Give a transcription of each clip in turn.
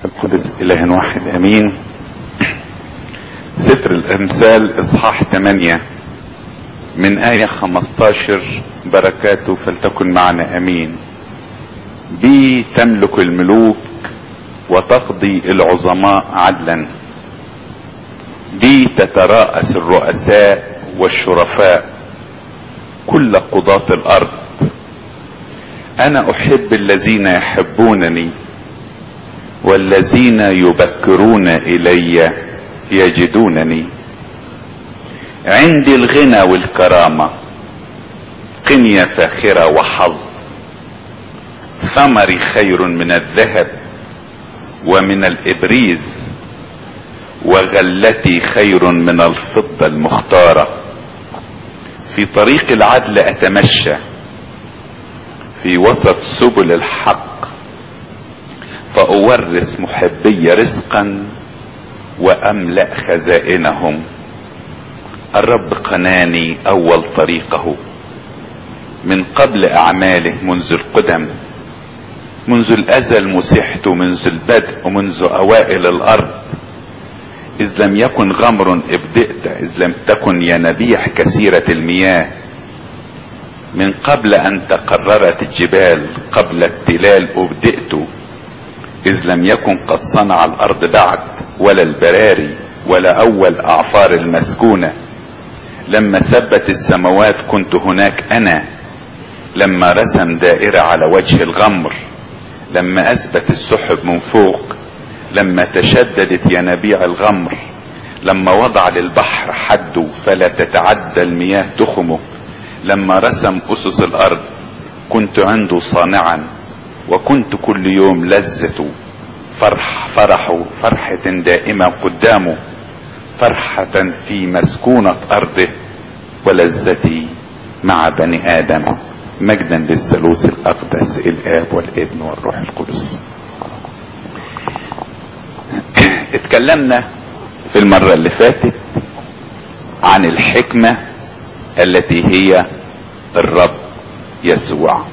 القدس اله واحد امين سفر الامثال اصحاح 8 من آية 15 بركاته فلتكن معنا امين بي تملك الملوك وتقضي العظماء عدلا بي تتراءس الرؤساء والشرفاء كل قضاة الارض انا احب الذين يحبونني والذين يبكرون الي يجدونني عندي الغنى والكرامة قنية فاخرة وحظ ثمري خير من الذهب ومن الابريز وغلتي خير من الفضة المختارة في طريق العدل اتمشى في وسط سبل الحق فاورث محبي رزقا واملا خزائنهم الرب قناني اول طريقه من قبل اعماله منذ القدم منذ الازل مسحت منذ البدء ومنذ اوائل الارض اذ لم يكن غمر ابدأت اذ لم تكن ينابيع كثيرة المياه من قبل ان تقررت الجبال قبل التلال ابدأت اذ لم يكن قد صنع الارض بعد ولا البراري ولا اول اعفار المسكونة لما ثبت السماوات كنت هناك انا لما رسم دائرة على وجه الغمر لما اثبت السحب من فوق لما تشددت ينابيع الغمر لما وضع للبحر حده فلا تتعدى المياه تخمه لما رسم اسس الارض كنت عنده صانعا وكنت كل يوم لذة فرح فرحه فرحة دائمة قدامه فرحة في مسكونة ارضه ولذتي مع بني ادم مجدا للثالوث الاقدس الاب والابن والروح القدس اتكلمنا في المرة اللي فاتت عن الحكمة التي هي الرب يسوع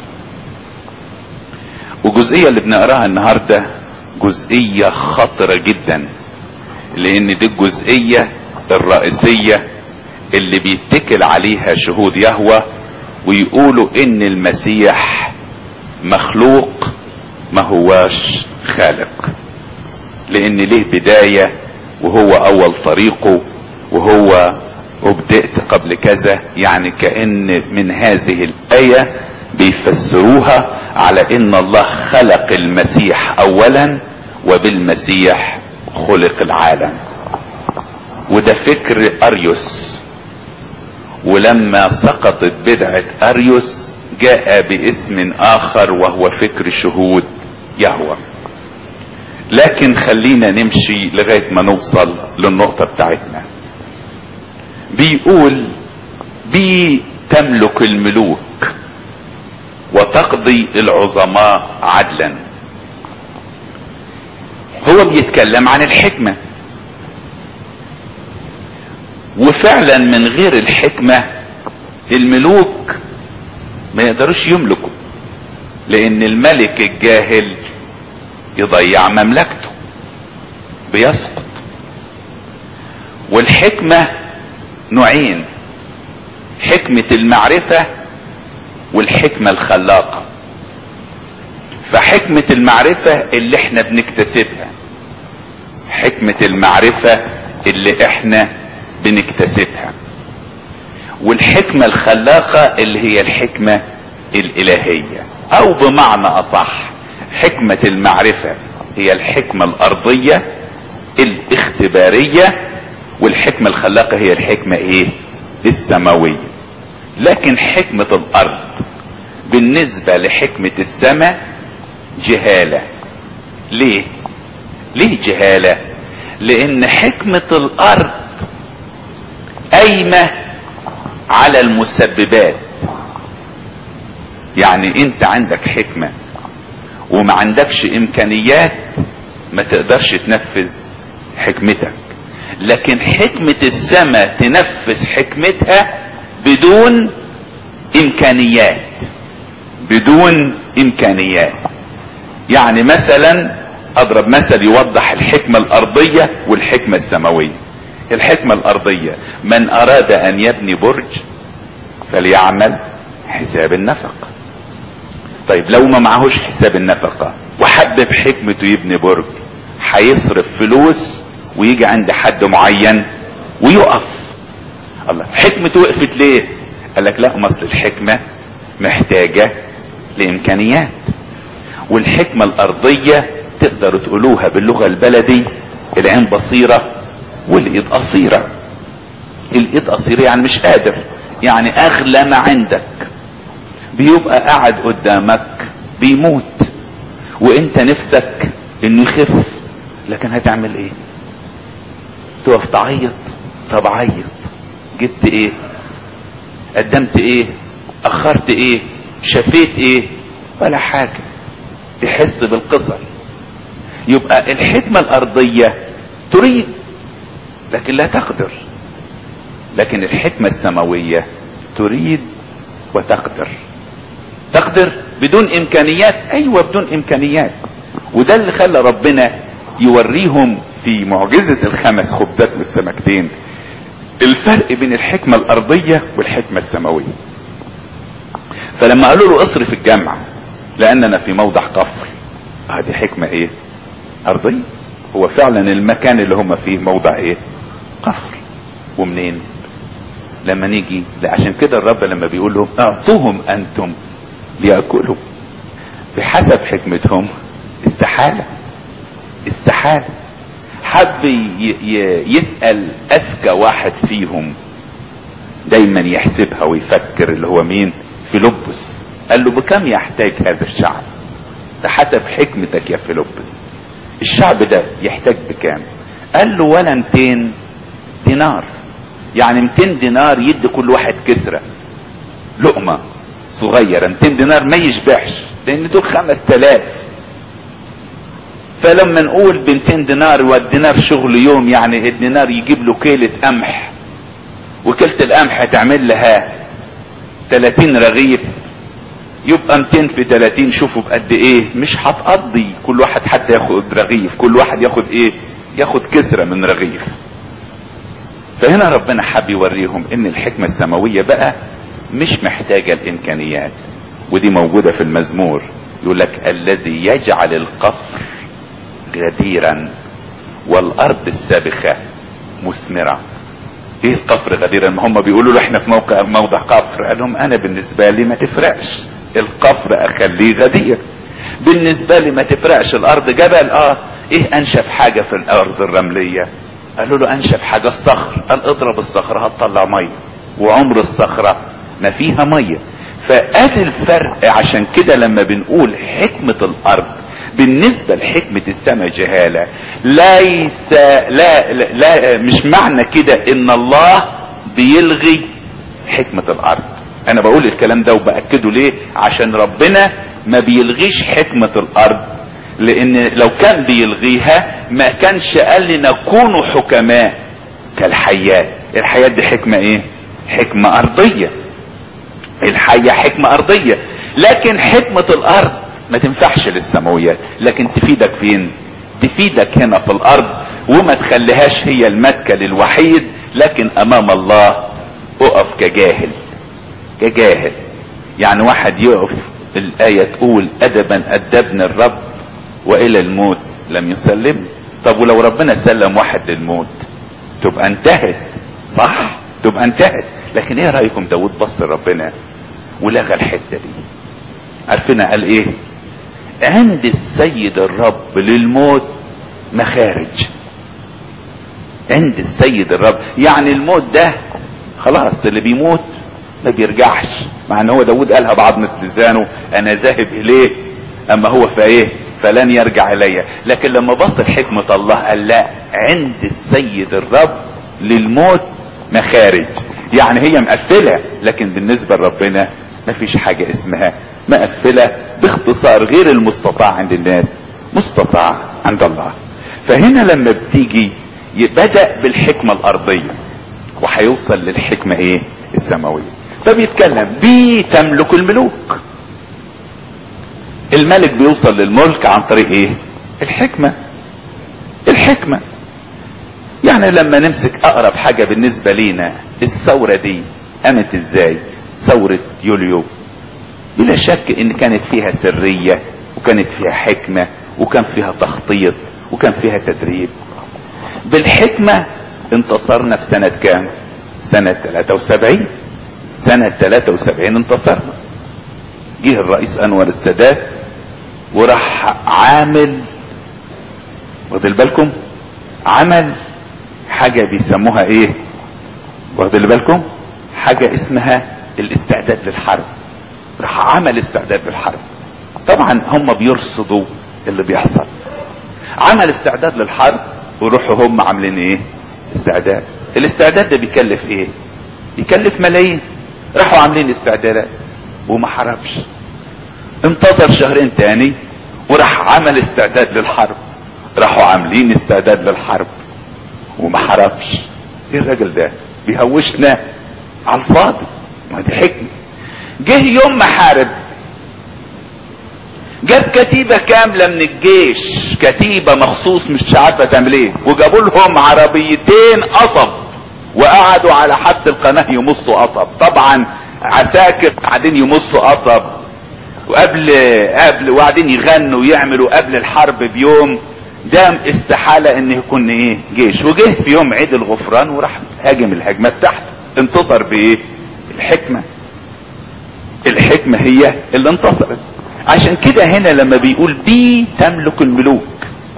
وجزئية اللي بنقراها النهاردة جزئية خطرة جدا لان دي الجزئية الرئيسية اللي بيتكل عليها شهود يهوى ويقولوا ان المسيح مخلوق ما هواش خالق لان ليه بداية وهو اول طريقه وهو ابدأت قبل كذا يعني كأن من هذه الآية بيفسروها على ان الله خلق المسيح اولا وبالمسيح خلق العالم وده فكر اريوس ولما سقطت بدعة اريوس جاء باسم اخر وهو فكر شهود يهوه لكن خلينا نمشي لغاية ما نوصل للنقطة بتاعتنا بيقول بي تملك الملوك وتقضي العظماء عدلا هو بيتكلم عن الحكمة وفعلا من غير الحكمة الملوك ما يقدروش يملكوا لان الملك الجاهل يضيع مملكته بيسقط والحكمة نوعين حكمة المعرفة والحكمة الخلاقة فحكمة المعرفة اللي احنا بنكتسبها حكمة المعرفة اللي احنا بنكتسبها والحكمة الخلاقة اللي هي الحكمة الالهية او بمعنى اصح حكمة المعرفة هي الحكمة الارضية الاختبارية والحكمة الخلاقة هي الحكمة ايه السماوية لكن حكمة الارض بالنسبة لحكمة السماء جهالة ليه ليه جهالة لان حكمة الارض قايمة على المسببات يعني انت عندك حكمة وما عندكش امكانيات ما تقدرش تنفذ حكمتك لكن حكمة السماء تنفذ حكمتها بدون امكانيات بدون امكانيات يعني مثلا اضرب مثل يوضح الحكمة الارضية والحكمة السماوية الحكمة الارضية من اراد ان يبني برج فليعمل حساب النفقة طيب لو ما معهوش حساب النفقة وحب بحكمته يبني برج هيصرف فلوس ويجي عند حد معين ويقف الله حكمته وقفت ليه قال لك لا مصر الحكمة محتاجة لامكانيات والحكمة الارضية تقدروا تقولوها باللغة البلدي العين بصيرة والايد قصيرة الايد قصيرة يعني مش قادر يعني اغلى ما عندك بيبقى قاعد قدامك بيموت وانت نفسك انه يخف لكن هتعمل ايه تقف تعيط طب عيط جبت ايه قدمت ايه اخرت ايه شفيت ايه ولا حاجة تحس بالقصر يبقى الحكمة الارضية تريد لكن لا تقدر لكن الحكمة السماوية تريد وتقدر تقدر بدون امكانيات ايوه بدون امكانيات وده اللي خلى ربنا يوريهم في معجزة الخمس خبزات والسمكتين الفرق بين الحكمة الارضية والحكمة السماوية فلما قالوا له اصرف الجمع لاننا في موضع قفر هذه حكمة ايه ارضية هو فعلا المكان اللي هم فيه موضع ايه قفر ومنين لما نيجي عشان كده الرب لما بيقول لهم اعطوهم انتم ليأكلوا بحسب حكمتهم استحالة استحالة حب يسأل اذكى واحد فيهم دايما يحسبها ويفكر اللي هو مين فيلبس قال له بكم يحتاج هذا الشعب ده حسب حكمتك يا فيلبس الشعب ده يحتاج بكام قال له ولا 200 دينار يعني 200 دينار يدي كل واحد كسرة لقمة صغيرة 200 دينار ما يشبعش لان دول 5000 فلما نقول ب 200 دينار والدينار شغل يوم يعني الدينار يجيب له كيلة قمح وكيلة القمح تعمل لها 30 رغيف يبقى 200 في 30 شوفوا بقد ايه مش هتقضي كل واحد حتى ياخد رغيف كل واحد ياخد ايه ياخد كسرة من رغيف فهنا ربنا حب يوريهم ان الحكمة السماوية بقى مش محتاجة الامكانيات ودي موجودة في المزمور يقول لك الذي يجعل القصر غديرا والارض السابخة مثمرة ايه القفر غديرا ما هم بيقولوا له احنا في موقع موضع قفر قال لهم انا بالنسبة لي ما تفرقش القفر اخليه غدير بالنسبة لي ما تفرقش الارض جبل اه ايه انشف حاجة في الارض الرملية قالوا له انشف حاجة الصخر قال اضرب الصخرة هتطلع مية وعمر الصخرة ما فيها مية فادي الفرق عشان كده لما بنقول حكمة الارض بالنسبة لحكمة السماء جهالة ليس لا, لا, لا مش معنى كده ان الله بيلغي حكمة الارض انا بقول الكلام ده وبأكده ليه عشان ربنا ما بيلغيش حكمة الارض لان لو كان بيلغيها ما كانش قال لنا كونوا حكماء كالحيات الحياة دي حكمة ايه حكمة ارضية الحية حكمة ارضية لكن حكمة الارض ما تنفعش للسماويات لكن تفيدك فين تفيدك هنا في الارض وما تخليهاش هي المتكل الوحيد لكن امام الله اقف كجاهل كجاهل يعني واحد يقف الاية تقول ادبا ادبني الرب والى الموت لم يسلم طب ولو ربنا سلم واحد للموت تبقى انتهت صح تبقى انتهت لكن ايه رايكم داود بص ربنا ولغى الحته دي عارفين قال ايه عند السيد الرب للموت مخارج عند السيد الرب يعني الموت ده خلاص اللي بيموت ما بيرجعش مع ان هو داود قالها بعض لسانه انا ذاهب اليه اما هو فايه فلن يرجع الي لكن لما بص لحكمة الله قال لا عند السيد الرب للموت مخارج يعني هي مقفلة لكن بالنسبة لربنا مفيش حاجة اسمها مقفلة باختصار غير المستطاع عند الناس مستطاع عند الله فهنا لما بتيجي بدأ بالحكمة الارضية وهيوصل للحكمة ايه السماوية فبيتكلم بي تملك الملوك الملك بيوصل للملك عن طريق ايه الحكمة الحكمة يعني لما نمسك اقرب حاجة بالنسبة لينا الثورة دي قامت ازاي ثورة يوليو بلا شك ان كانت فيها سرية وكانت فيها حكمة وكان فيها تخطيط وكان فيها تدريب بالحكمة انتصرنا في سنة كام سنة 73 سنة 73 انتصرنا جه الرئيس انور السادات وراح عامل واخد بالكم عمل حاجة بيسموها ايه واخد بالكم حاجة اسمها الاستعداد للحرب راح عمل استعداد للحرب طبعا هم بيرصدوا اللي بيحصل عمل استعداد للحرب ويروحوا هم عاملين ايه استعداد الاستعداد ده بيكلف ايه يكلف ملايين راحوا عاملين استعدادات وما حربش انتظر شهرين تاني وراح عمل استعداد للحرب راحوا عاملين استعداد للحرب وما حربش ايه الراجل ده بيهوشنا على الفاضي ما دي حكمة جه يوم ما حارب جاب كتيبة كاملة من الجيش كتيبة مخصوص مش عارفة تعمل ايه وجابوا لهم عربيتين قصب وقعدوا على حد القناة يمصوا قصب طبعا عساكر قاعدين يمصوا قصب وقبل قبل وقاعدين يغنوا ويعملوا قبل الحرب بيوم ده استحالة ان يكون ايه جيش وجه في يوم عيد الغفران وراح هاجم الهجمة بتاعته انتصر بايه الحكمة الحكمة هي اللي انتصرت عشان كده هنا لما بيقول بي تملك الملوك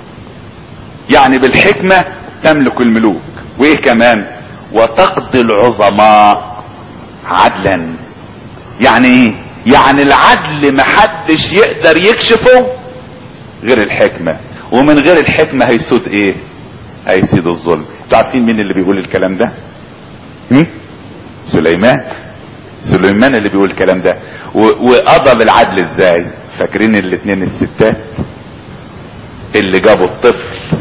يعني بالحكمة تملك الملوك وايه كمان وتقضي العظماء عدلا يعني ايه يعني العدل محدش يقدر يكشفه غير الحكمة ومن غير الحكمة هيسود ايه هيسيد الظلم انتوا عارفين مين اللي بيقول الكلام ده هم؟ سليمان سليمان اللي بيقول الكلام ده وقضى بالعدل ازاي فاكرين الاتنين الستات اللي جابوا الطفل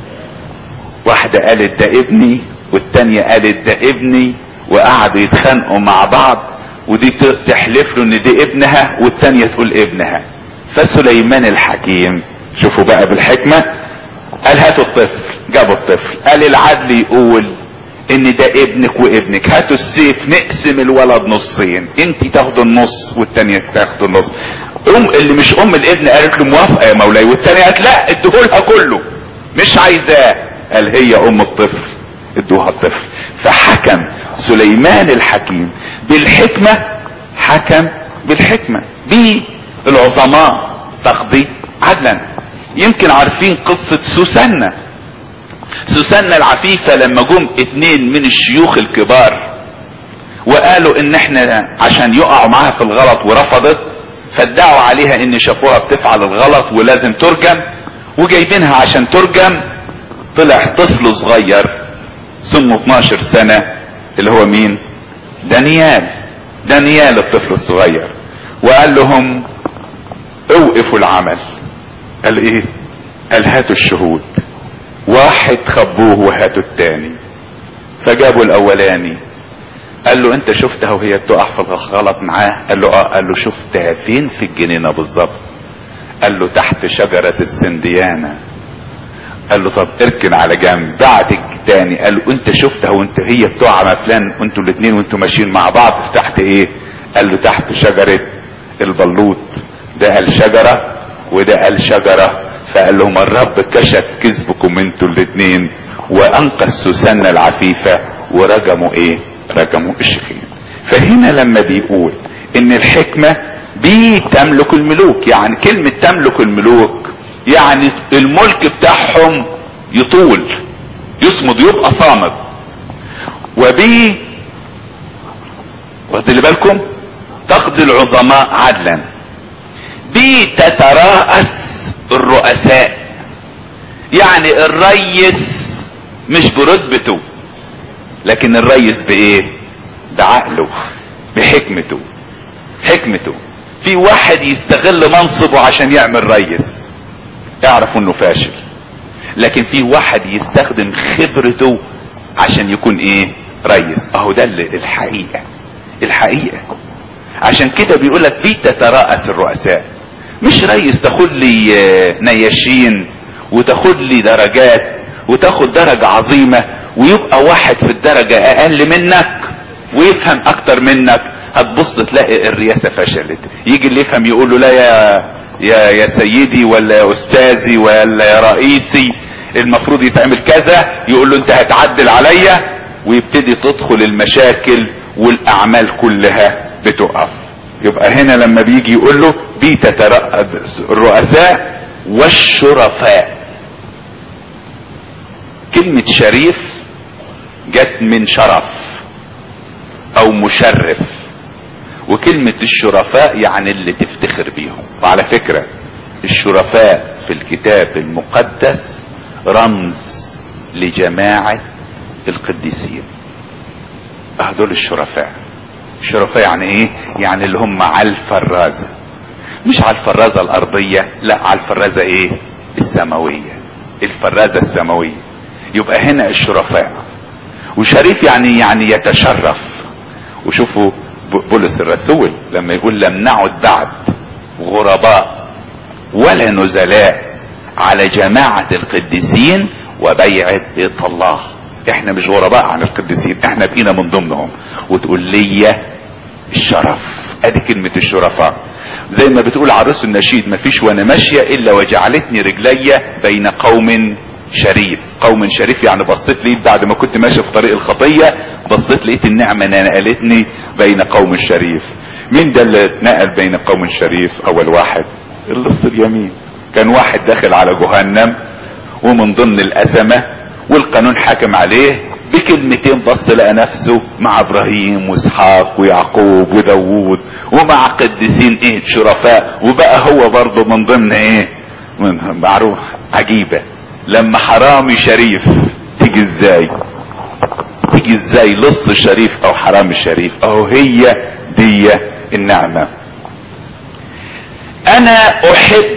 واحدة قالت ده ابني والتانية قالت ده ابني وقعدوا يتخانقوا مع بعض ودي تحلف له ان دي ابنها والتانية تقول ابنها فسليمان الحكيم شوفوا بقى بالحكمة قال هاتوا الطفل جابوا الطفل قال العدل يقول ان ده ابنك وابنك هاتوا السيف نقسم الولد نصين انت تاخدوا النص والتانية تاخدوا النص ام اللي مش ام الابن قالت له موافقة يا مولاي والتانية قالت لا اديهولها كله مش عايزاه قال هي ام الطفل ادوها الطفل فحكم سليمان الحكيم بالحكمة حكم بالحكمة بالعظماء تقضي عدلا يمكن عارفين قصة سوسنة سوسنة العفيفة لما جم اتنين من الشيوخ الكبار وقالوا ان احنا عشان يقعوا معاها في الغلط ورفضت فادعوا عليها ان شافوها بتفعل الغلط ولازم ترجم وجايبينها عشان ترجم طلع طفل صغير سنه 12 سنة اللي هو مين دانيال دانيال الطفل الصغير وقال لهم اوقفوا العمل قال ايه قال هاتوا الشهود واحد خبوه وهاتوا التاني فجابوا الاولاني قال له انت شفتها وهي بتقع في الغلط معاه قال له اه قال له شفتها فين في الجنينة بالظبط قال له تحت شجرة السنديانة قال له طب اركن على جنب بعد التاني قال له انت شفتها وانت هي بتقع مع فلان وانتوا الاثنين وانتوا ماشيين مع بعض تحت ايه قال له تحت شجرة البلوط ده قال شجرة وده قال شجرة فقال لهم الرب كشف كذبكم انتوا الاثنين وانقذ سوسنة العفيفة ورجموا ايه رجموا الشيخين فهنا لما بيقول ان الحكمة دي تملك الملوك يعني كلمة تملك الملوك يعني الملك بتاعهم يطول يصمد يبقى صامد وبي واخدين بالكم تقضي العظماء عدلا دي تتراءس الرؤساء يعني الريس مش برتبته لكن الريس بايه بعقله بحكمته حكمته في واحد يستغل منصبه عشان يعمل ريس اعرفوا انه فاشل لكن في واحد يستخدم خبرته عشان يكون ايه ريس اهو ده الحقيقة الحقيقة عشان كده بيقولك دي تتراءس الرؤساء مش ريس تاخد لي نياشين وتاخد لي درجات وتاخد درجة عظيمة ويبقى واحد في الدرجة اقل منك ويفهم اكتر منك هتبص تلاقي الرياسة فشلت يجي اللي يفهم يقول له لا يا يا يا سيدي ولا يا استاذي ولا يا رئيسي المفروض يتعمل كذا يقول له انت هتعدل عليا ويبتدي تدخل المشاكل والاعمال كلها بتقف يبقى هنا لما بيجي يقول له دي تترقب الرؤساء والشرفاء كلمة شريف جت من شرف او مشرف وكلمة الشرفاء يعني اللي تفتخر بيهم وعلى فكرة الشرفاء في الكتاب المقدس رمز لجماعة القديسين هدول الشرفاء الشرفاء يعني ايه يعني اللي هم على الفرازة مش على الفرازة الارضية لا على الفرازة ايه السماوية الفرازة السماوية يبقى هنا الشرفاء وشريف يعني يعني يتشرف وشوفوا بولس الرسول لما يقول لم نعد بعد غرباء ولا نزلاء على جماعة القديسين وبيعة بيت الله احنا مش غرباء عن القديسين احنا بقينا من ضمنهم وتقول لي الشرف ادي كلمة الشرفاء زي ما بتقول عروس النشيد مفيش وانا ماشية الا وجعلتني رجلي بين قوم شريف قوم شريف يعني بصيت لقيت بعد ما كنت ماشي في طريق الخطية بصيت لقيت النعمة نقلتني بين قوم شريف مين ده اللي اتنقل بين قوم شريف اول واحد اللص اليمين كان واحد داخل على جهنم ومن ضمن الازمة والقانون حاكم عليه بكلمتين بص لقى نفسه مع ابراهيم واسحاق ويعقوب وداوود ومع قديسين ايه شرفاء وبقى هو برضه من ضمن ايه من معروف عجيبه لما حرامي شريف تيجي ازاي تيجي ازاي لص شريف او حرامي شريف اهو هي دي النعمة انا احب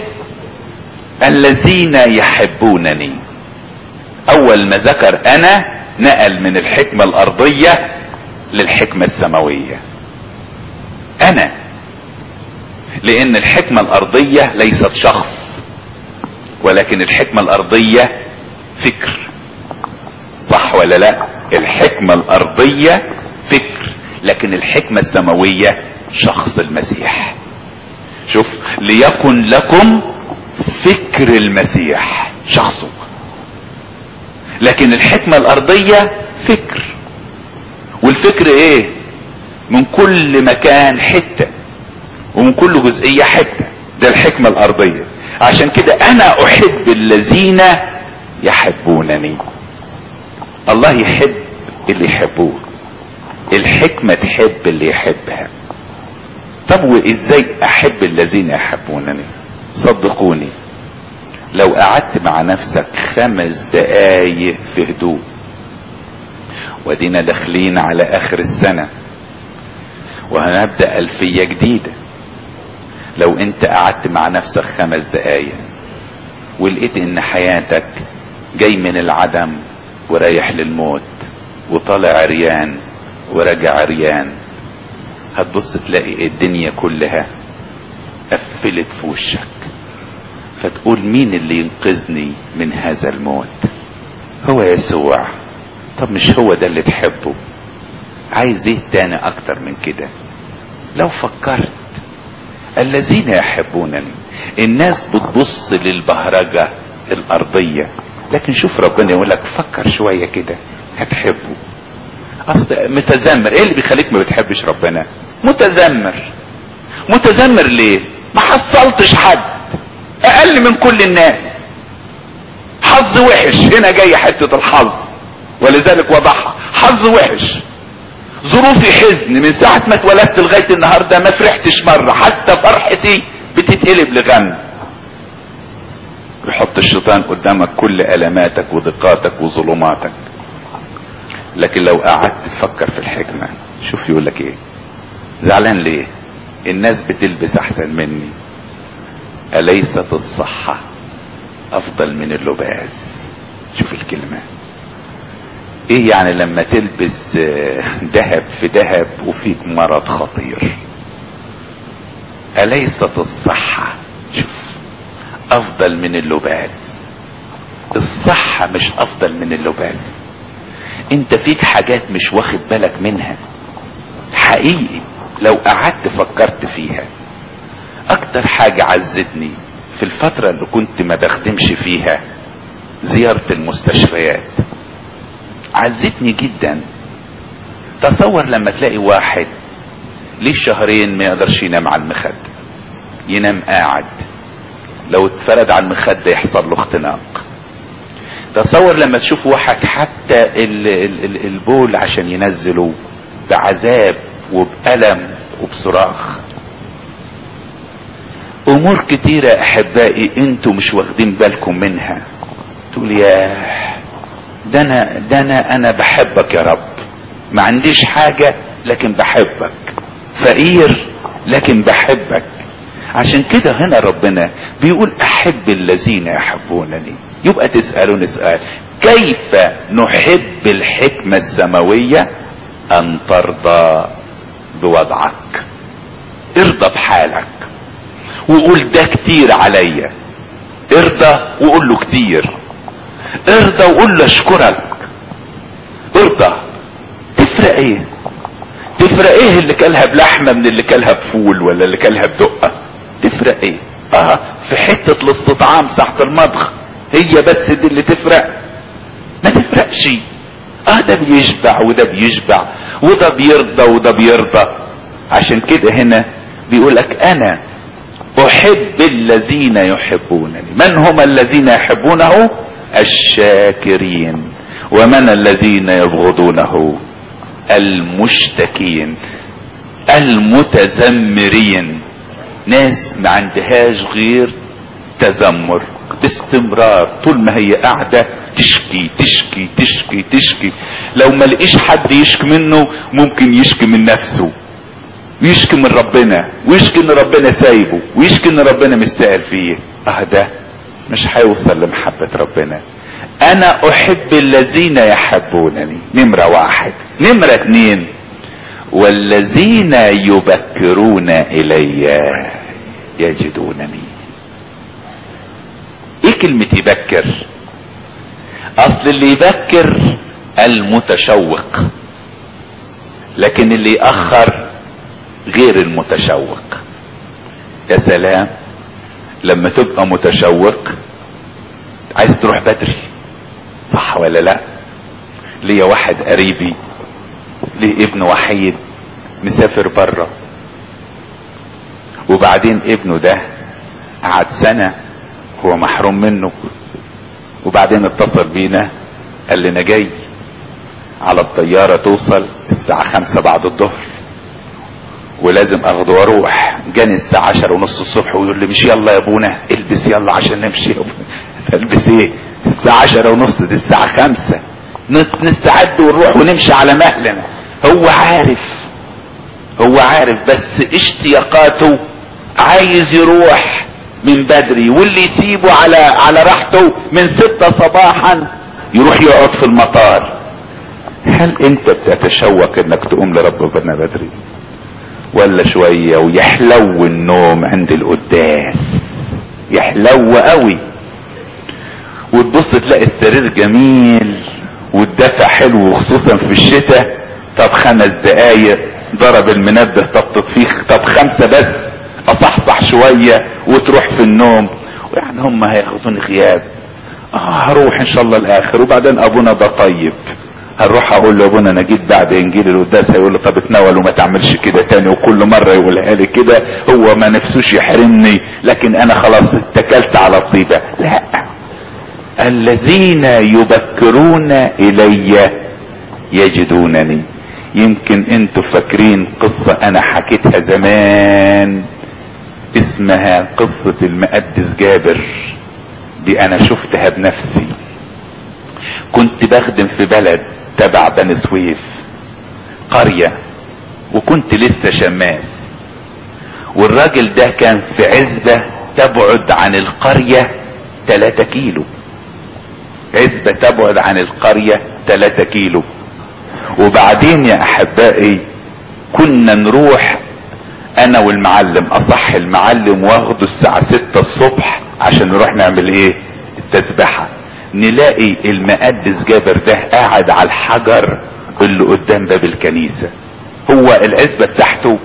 الذين يحبونني اول ما ذكر انا نقل من الحكمة الارضية للحكمة السماوية انا لان الحكمة الارضية ليست شخص ولكن الحكمة الارضية فكر صح ولا لا الحكمة الارضية فكر لكن الحكمة السماوية شخص المسيح شوف ليكن لكم فكر المسيح شخصه لكن الحكمة الارضية فكر والفكر ايه من كل مكان حتة ومن كل جزئية حتة ده الحكمة الارضية عشان كده انا احب الذين يحبونني الله يحب اللي يحبوه الحكمة تحب اللي يحبها طب وازاي احب الذين يحبونني صدقوني لو قعدت مع نفسك خمس دقايق في هدوء ودينا داخلين على اخر السنة وهنبدأ الفية جديدة لو انت قعدت مع نفسك خمس دقايق ولقيت ان حياتك جاي من العدم ورايح للموت وطالع عريان وراجع عريان هتبص تلاقي الدنيا كلها قفلت في وشك فتقول مين اللي ينقذني من هذا الموت هو يسوع طب مش هو ده اللي تحبه عايز ايه تاني اكتر من كده لو فكرت الذين يحبونني الناس بتبص للبهرجة الارضية لكن شوف ربنا يقول لك فكر شوية كده هتحبه اصل متذمر ايه اللي بيخليك ما بتحبش ربنا متذمر متذمر ليه ما حصلتش حد اقل من كل الناس حظ وحش هنا جاي حتة الحظ ولذلك وضحها حظ وحش ظروفي حزن من ساعة ما اتولدت لغاية النهاردة ما فرحتش مرة حتى فرحتي بتتقلب لغم يحط الشيطان قدامك كل ألماتك وضيقاتك وظلماتك لكن لو قعدت تفكر في الحكمة شوف يقول لك ايه زعلان ليه الناس بتلبس احسن مني اليست الصحة افضل من اللباس شوف الكلمة ايه يعني لما تلبس ذهب في ذهب وفيك مرض خطير اليست الصحة شوف افضل من اللباس الصحة مش افضل من اللباس انت فيك حاجات مش واخد بالك منها حقيقي لو قعدت فكرت فيها اكتر حاجة عزتني في الفترة اللي كنت ما بخدمش فيها زيارة المستشفيات عزتني جدا تصور لما تلاقي واحد ليه شهرين ما يقدرش ينام على المخدة ينام قاعد لو اتفرد على المخدة يحصل له اختناق تصور لما تشوف واحد حتى ال ال ال البول عشان ينزله بعذاب وبألم وبصراخ امور كتيرة احبائي انتوا مش واخدين بالكم منها تقول يا ده انا ده انا انا بحبك يا رب ما عنديش حاجة لكن بحبك فقير لكن بحبك عشان كده هنا ربنا بيقول احب الذين يحبونني يبقى تسألون سؤال كيف نحب الحكمة السماوية ان ترضى بوضعك ارضى بحالك وقول ده كتير عليا ارضى وقول له كتير ارضى وقول له اشكرك ارضى تفرق ايه تفرق ايه اللي كلها بلحمه من اللي كلها بفول ولا اللي كلها بدقه تفرق ايه اه في حته الاستطعام تحت المطبخ هي بس دي اللي تفرق ما تفرقش اه ده بيشبع وده بيشبع وده بيرضى وده بيرضى عشان كده هنا بيقولك انا احب الذين يحبونني من هم الذين يحبونه الشاكرين ومن الذين يبغضونه المشتكين المتذمرين ناس ما عندهاش غير تذمر باستمرار طول ما هي قاعدة تشكي تشكي تشكي تشكي لو ما لقيش حد يشكي منه ممكن يشكي من نفسه ويشكي من ربنا ويشكي ان ربنا سايبه ويشكي ان ربنا مش سائل فيه اه ده مش هيوصل لمحبة ربنا انا احب الذين يحبونني نمرة واحد نمرة اتنين والذين يبكرون الي يجدونني ايه كلمة يبكر اصل اللي يبكر المتشوق لكن اللي يأخر غير المتشوق يا سلام لما تبقى متشوق عايز تروح بدري صح ولا لا ليا واحد قريبي ليه ابن وحيد مسافر بره وبعدين ابنه ده قعد سنة هو محروم منه وبعدين اتصل بينا قال لنا جاي على الطيارة توصل الساعة خمسة بعد الظهر ولازم اخده واروح جاني الساعة عشر ونص الصبح ويقول لي مش يلا يا ابونا البس يلا عشان نمشي يا ابونا البس ايه الساعة عشرة ونص دي الساعة خمسة نستعد ونروح ونمشي على مهلنا هو عارف هو عارف بس اشتياقاته عايز يروح من بدري واللي يسيبه على على راحته من ستة صباحا يروح يقعد في المطار هل انت بتتشوق انك تقوم لربنا بدري ولا شوية ويحلو النوم عند القداس يحلو قوي وتبص تلاقي السرير جميل والدفع حلو خصوصا في الشتاء طب خمس دقايق ضرب المنبه طب تطفيخ طب خمسة بس اصحصح شوية وتروح في النوم ويعني هم هياخدوني غياب اه هروح ان شاء الله الاخر وبعدين ابونا ده طيب هنروح اقول له ابونا انا جيت بعد انجيل القداس هيقول له طب اتناول وما تعملش كده تاني وكل مرة يقولها لي كده هو ما نفسوش يحرمني لكن انا خلاص اتكلت على الطيبة لا الذين يبكرون الي يجدونني يمكن انتوا فاكرين قصة انا حكيتها زمان اسمها قصة المقدس جابر دي انا شفتها بنفسي كنت بخدم في بلد تبع بني سويف قرية وكنت لسه شماس والراجل ده كان في عزبة تبعد عن القرية 3 كيلو عزبة تبعد عن القرية 3 كيلو وبعدين يا احبائي كنا نروح انا والمعلم اصح المعلم واخده الساعة 6 الصبح عشان نروح نعمل ايه التسبحة نلاقي المقدس جابر ده قاعد على الحجر اللي قدام باب الكنيسة هو العزبة بتاعته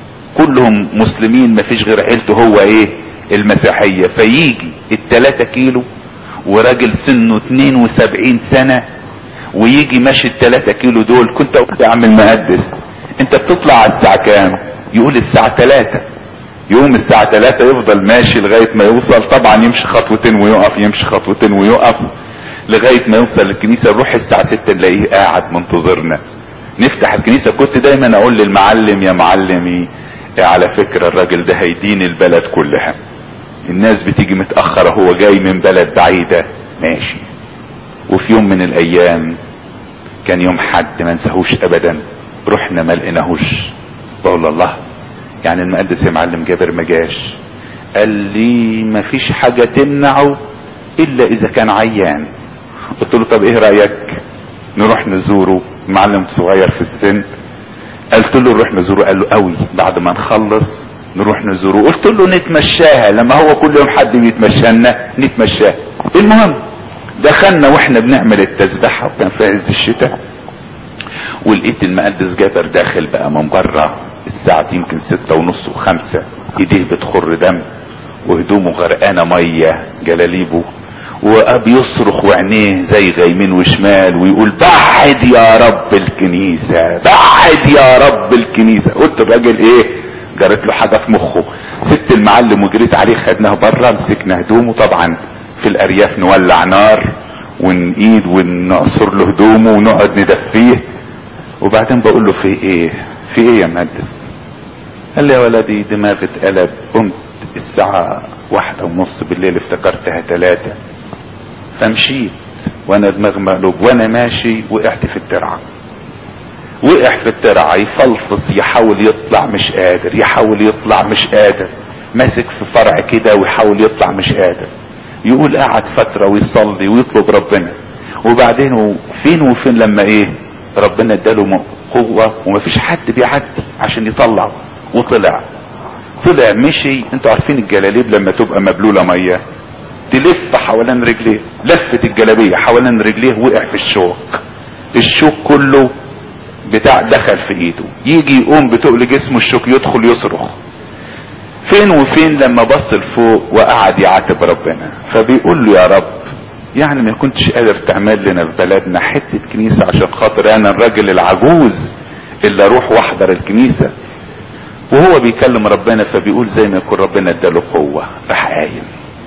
كلهم مسلمين مفيش غير عيلته هو ايه المسيحية فيجي التلاتة كيلو وراجل سنه 72 سنة ويجي ماشي التلاتة كيلو دول كنت اقول يا عم المقدس انت بتطلع على الساعة كام يقول الساعة تلاتة يقوم الساعة تلاتة يفضل ماشي لغاية ما يوصل طبعا يمشي خطوتين ويقف يمشي خطوتين ويقف لغاية ما يوصل الكنيسة نروح الساعة ستة نلاقيه قاعد منتظرنا نفتح الكنيسة كنت دايما اقول للمعلم يا معلمي على فكرة الراجل ده هيدين البلد كلها الناس بتيجي متأخرة هو جاي من بلد بعيدة ماشي وفي يوم من الايام كان يوم حد ما نساهوش ابدا رحنا ما لقيناهوش بقول الله يعني المقدس يا معلم جابر ما جاش قال لي ما فيش حاجة تمنعه الا اذا كان عيان قلت له طب ايه رأيك نروح نزوره معلم صغير في السن قلت له نروح نزوره قال له قوي بعد ما نخلص نروح نزوره قلت له نتمشاها لما هو كل يوم حد بيتمشى لنا نتمشاها المهم دخلنا واحنا بنعمل التسبحه وكان في عز الشتاء ولقيت المقدس جابر داخل بقى من بره الساعة يمكن ستة ونص وخمسة ايديه بتخر دم وهدومه غرقانة مية جلاليبه واب يصرخ وعينيه زي غيمين وشمال ويقول بعد يا رب الكنيسة بعد يا رب الكنيسة قلت الراجل ايه جرت له حاجة في مخه سبت المعلم وجريت عليه خدناه بره مسكنا هدومه طبعا في الارياف نولع نار ونقيد ونعصر له هدومه ونقعد ندفيه وبعدين بقول له في ايه في ايه يا مهندس قال لي يا ولدي دماغي اتقلب قمت الساعة واحدة ونص بالليل افتكرتها ثلاثة فمشيت وانا دماغ مقلوب وانا ماشي وقعت في الترعة وقع في الترعة يفلفص يحاول يطلع مش قادر يحاول يطلع مش قادر ماسك في فرع كده ويحاول يطلع مش قادر يقول قعد فترة ويصلي ويطلب ربنا وبعدين فين وفين لما ايه ربنا اداله قوة ومفيش حد بيعدي عشان يطلع وطلع طلع مشي انتوا عارفين الجلاليب لما تبقى مبلولة مية تلف حوالين رجليه لفت الجلابية حوالين رجليه وقع في الشوك الشوك كله بتاع دخل في ايده يجي يقوم بتقل جسمه الشوك يدخل يصرخ فين وفين لما بص لفوق وقعد يعاتب ربنا فبيقول له يا رب يعني ما كنتش قادر تعمل لنا في بلدنا حتة كنيسة عشان خاطر انا الراجل العجوز اللي اروح واحضر الكنيسة وهو بيكلم ربنا فبيقول زي ما يكون ربنا اداله قوة راح قايم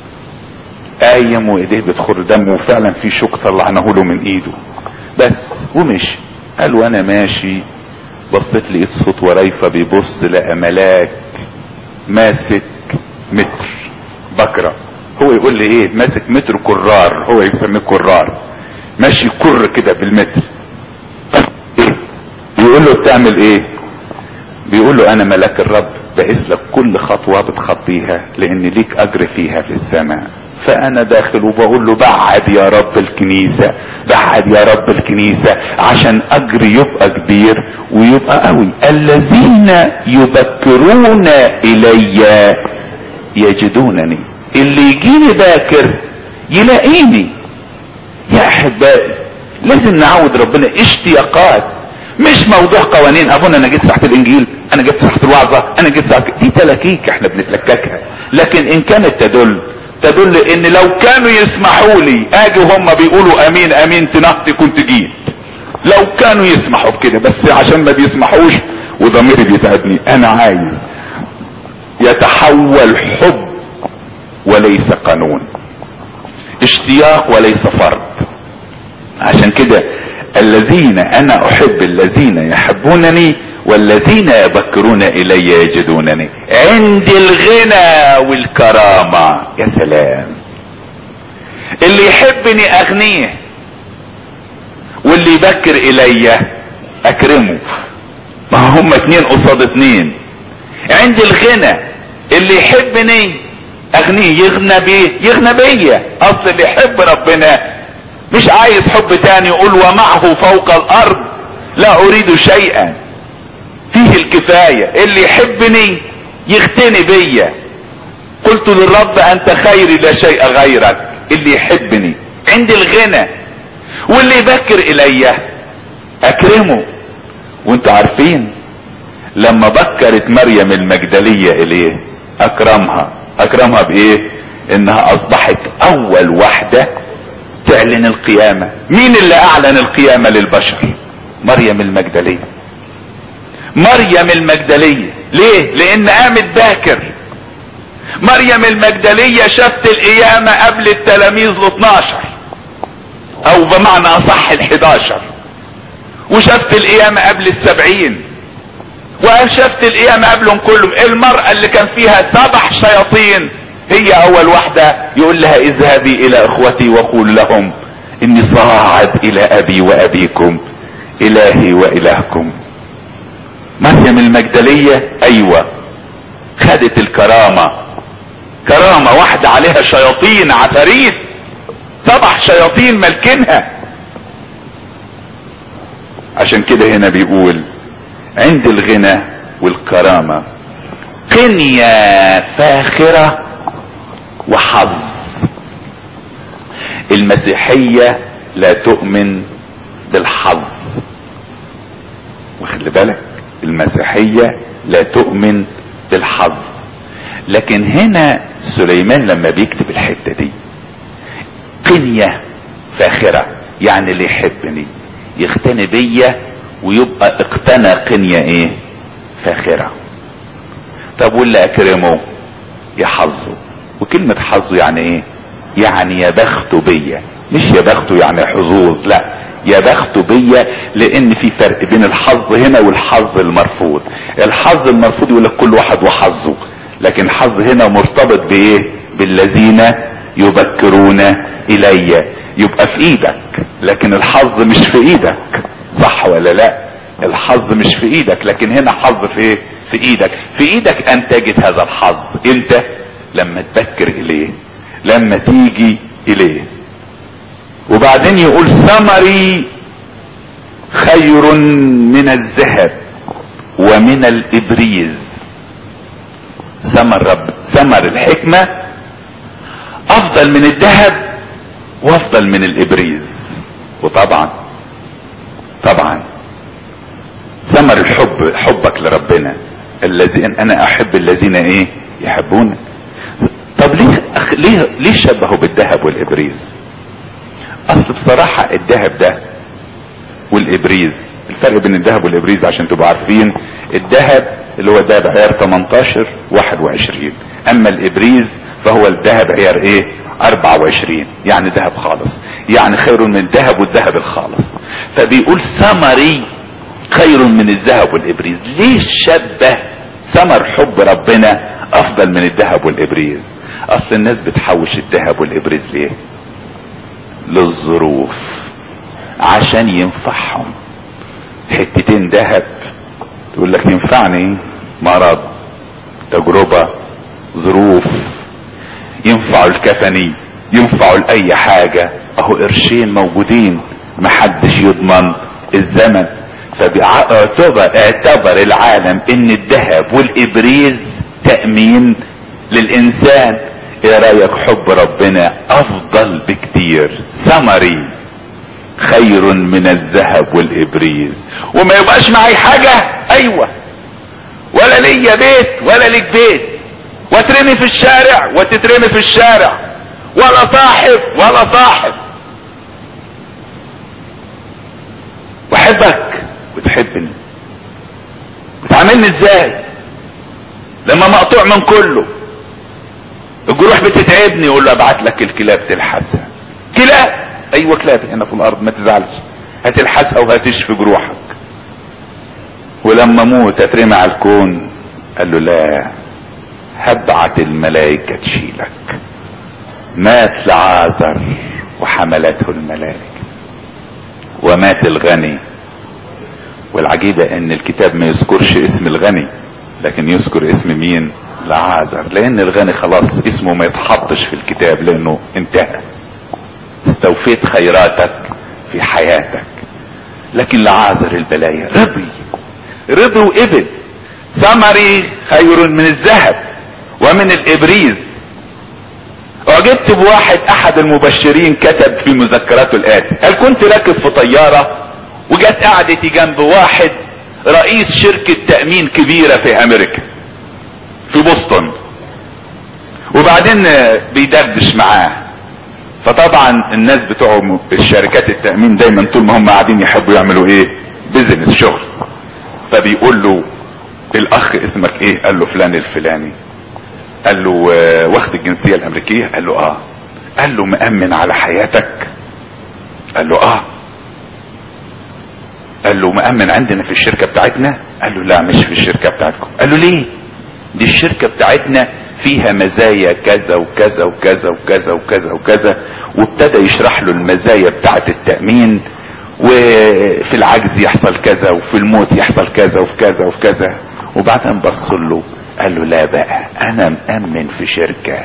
قايم وايديه بتخر دم وفعلا في شوك طلعناه له من ايده بس ومشي قال وانا ماشي بصيت لقيت صوت ورايفة بيبص لقى ملاك ماسك متر بكرة هو يقول لي ايه ماسك متر كرار هو يسميه كرار ماشي كر كده بالمتر ايه بيقول له بتعمل ايه بيقول له انا ملاك الرب بقيس لك كل خطوة بتخطيها لان ليك اجر فيها في السماء فانا داخل وبقول له بعد يا رب الكنيسة بعد يا رب الكنيسة عشان اجري يبقى كبير ويبقى قوي الذين يبكرون الي يجدونني اللي يجيني باكر يلاقيني يا احبائي لازم نعود ربنا اشتياقات مش موضوع قوانين ابونا انا جيت ساعه الانجيل انا جيت ساعه الوعظه انا جيت ساعه دي تلاكيك احنا بنتلككها لكن ان كانت تدل تدل ان لو كانوا يسمحوا لي اجي وهم بيقولوا امين امين تنقطي كنت جيت لو كانوا يسمحوا بكده بس عشان ما بيسمحوش وضميري بيتعبني انا عايز يتحول حب وليس قانون اشتياق وليس فرض عشان كده الذين انا احب الذين يحبونني والذين يبكرون الي يجدونني عندي الغنى والكرامة يا سلام اللي يحبني اغنيه واللي يبكر الي اكرمه ما هم اتنين قصاد اتنين عندي الغنى اللي يحبني اغنيه يغنى بيه يغنى بيا اصل اللي يحب ربنا مش عايز حب تاني يقول ومعه فوق الارض لا اريد شيئا فيه الكفاية اللي يحبني يغتني بيا قلت للرب انت خيري لا شيء غيرك اللي يحبني عند الغنى واللي يبكر الي اكرمه وانتوا عارفين لما بكرت مريم المجدلية اليه اكرمها اكرمها بايه انها اصبحت اول واحدة تعلن القيامة مين اللي اعلن القيامة للبشر مريم المجدلية مريم المجدلية ليه لان قامت باكر مريم المجدلية شافت القيامة قبل التلاميذ ال 12 او بمعنى اصح ال 11 وشافت القيامة قبل السبعين وشافت القيامة قبلهم كلهم المرأة اللي كان فيها سبع شياطين هي اول واحدة يقول لها اذهبي الى اخوتي وقول لهم اني صاعد الى ابي وابيكم الهي والهكم مريم المجدلية ايوه خدت الكرامة كرامة واحدة عليها شياطين عفاريت سبع شياطين ملكنها عشان كده هنا بيقول عند الغنى والكرامة قنية فاخرة وحظ المسيحية لا تؤمن بالحظ وخلي بالك المسيحية لا تؤمن بالحظ لكن هنا سليمان لما بيكتب الحتة دي قنية فاخرة يعني اللي يحبني يغتني بيا ويبقى اقتنى قنية ايه فاخرة طب واللي اكرمه يحظه وكلمة حظه يعني ايه يعني يا بخته بيا مش يا بخته يعني حظوظ لا يا بخته بيا لان في فرق بين الحظ هنا والحظ المرفوض الحظ المرفوض يقول لك كل واحد وحظه لكن الحظ هنا مرتبط بايه بالذين يبكرون الي يبقى في ايدك لكن الحظ مش في ايدك صح ولا لا الحظ مش في ايدك لكن هنا حظ في ايه في ايدك في ايدك ان تجد هذا الحظ انت لما تبكر اليه لما تيجي اليه وبعدين يقول ثمري خير من الذهب ومن الابريز ثمر رب ثمر الحكمة افضل من الذهب وافضل من الابريز وطبعا طبعا ثمر الحب حبك لربنا الذين انا احب الذين ايه يحبون طب ليه أخ... ليه ليه شبهوا بالذهب والابريز اصل بصراحة الذهب ده والابريز الفرق بين الذهب والابريز عشان تبقوا عارفين الذهب اللي هو دهب عيار 18 21 اما الابريز فهو الذهب عيار ايه 24 يعني ذهب خالص يعني خير من الذهب والذهب الخالص فبيقول ثمري خير من الذهب والابريز ليه شبه ثمر حب ربنا افضل من الذهب والابريز اصل الناس بتحوش الذهب والابريز ليه للظروف عشان ينفعهم حتتين ذهب تقول لك ينفعني مرض تجربة ظروف ينفعوا الكفني ينفعوا لأي حاجة اهو قرشين موجودين محدش يضمن الزمن فبيعتبر اعتبر العالم ان الذهب والابريز تأمين للانسان ايه رايك حب ربنا افضل بكتير ثمري خير من الذهب والابريز وما يبقاش معي حاجة ايوه ولا ليا بيت ولا ليك بيت واترمي في الشارع وتترمي في الشارع ولا صاحب ولا صاحب واحبك وتحبني بتعاملني ازاي لما مقطوع من كله الجروح بتتعبني يقول له ابعت لك الكلاب تلحسها كلاب ايوه كلاب هنا في الارض ما تزعلش هتلحسها وهتشفي جروحك ولما موت اترمي على الكون قال له لا هبعت الملائكة تشيلك مات لعازر وحملته الملائكة ومات الغني والعجيبة ان الكتاب ما يذكرش اسم الغني لكن يذكر اسم مين لعازر لان الغني خلاص اسمه ما يتحطش في الكتاب لانه انتهى استوفيت خيراتك في حياتك لكن لعازر البلايا رضي رضي وقبل ثمري خير من الذهب ومن الابريز اعجبت بواحد احد المبشرين كتب في مذكراته الاتي قال كنت راكب في طيارة وجت قعدتي جنب واحد رئيس شركة تأمين كبيرة في امريكا في بوسطن وبعدين بيدردش معاه فطبعا الناس بتوع الشركات التأمين دايما طول ما هم قاعدين يحبوا يعملوا ايه بيزنس شغل فبيقول له الاخ اسمك ايه قال له فلان الفلاني قال له واخد الجنسية الامريكية قال له اه قال له مأمن على حياتك قال له اه قال له مأمن عندنا في الشركة بتاعتنا قال له لا مش في الشركة بتاعتكم قال له ليه دي الشركة بتاعتنا فيها مزايا كذا وكذا وكذا وكذا وكذا وكذا وابتدى يشرح له المزايا بتاعة التأمين وفي العجز يحصل كذا وفي الموت يحصل كذا وفي كذا وفي كذا وبعدين بص له قال له لا بقى انا مأمن في شركة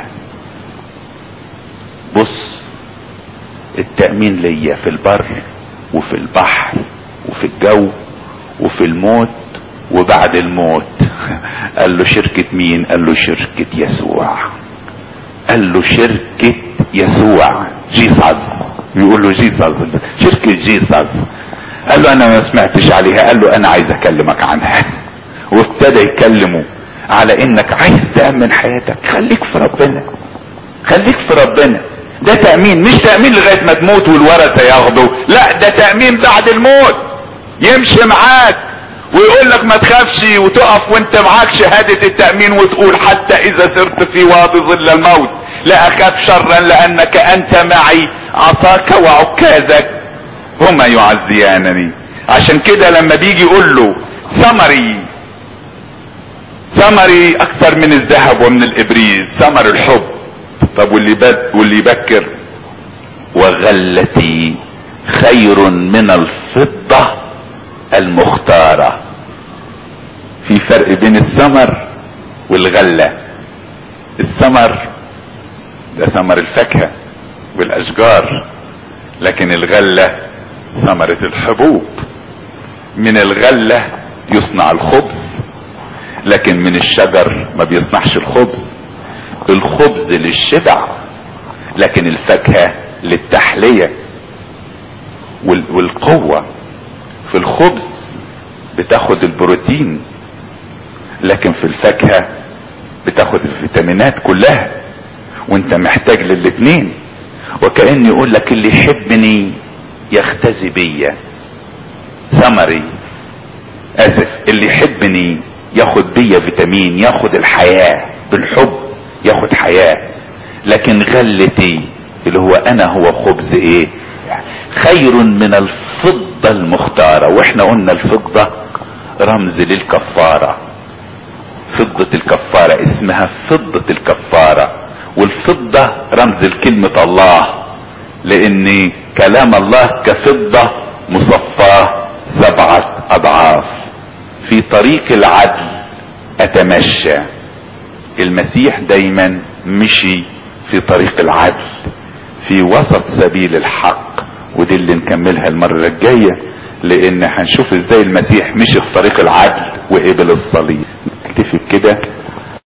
بص التأمين ليا في البر وفي البحر وفي الجو وفي الموت وبعد الموت قال له شركة مين قال له شركة يسوع قال له شركة يسوع جيساس بيقول له جيساس شركة جيساس قال له انا ما سمعتش عليها قال له انا عايز اكلمك عنها وابتدى يكلمه على انك عايز تأمن حياتك خليك في ربنا خليك في ربنا ده تأمين مش تأمين لغاية ما تموت والورثة ياخدوا لا ده تأمين بعد الموت يمشي معاك ويقول لك ما تخافش وتقف وانت معاك شهادة التأمين وتقول حتى اذا سرت في وادي ظل الموت لا اخاف شرا لانك انت معي عصاك وعكازك هما يعزيانني عشان كده لما بيجي يقول له ثمري ثمري اكثر من الذهب ومن الابريز ثمر الحب طب واللي بد واللي يبكر وغلتي خير من الفضة المختارة في فرق بين الثمر والغلة الثمر ده ثمر الفاكهة والاشجار لكن الغلة ثمرة الحبوب من الغلة يصنع الخبز لكن من الشجر ما بيصنعش الخبز الخبز للشبع لكن الفاكهة للتحلية والقوة في الخبز بتاخد البروتين لكن في الفاكهة بتاخد الفيتامينات كلها وانت محتاج للاتنين وكأن يقول لك اللي يحبني يختزي بيا ثمري اسف اللي يحبني ياخد بيا فيتامين ياخد الحياة بالحب ياخد حياة لكن غلتي اللي هو انا هو خبز ايه خير من الفضة المختارة واحنا قلنا الفضة رمز للكفارة فضة الكفارة اسمها فضة الكفارة والفضة رمز لكلمة الله لان كلام الله كفضة مصفاة سبعة اضعاف في طريق العدل اتمشى المسيح دايما مشي في طريق العدل في وسط سبيل الحق ودي اللي نكملها المرة الجاية لان هنشوف ازاي المسيح مشي في طريق العدل وقبل الصليب اكتفي بكده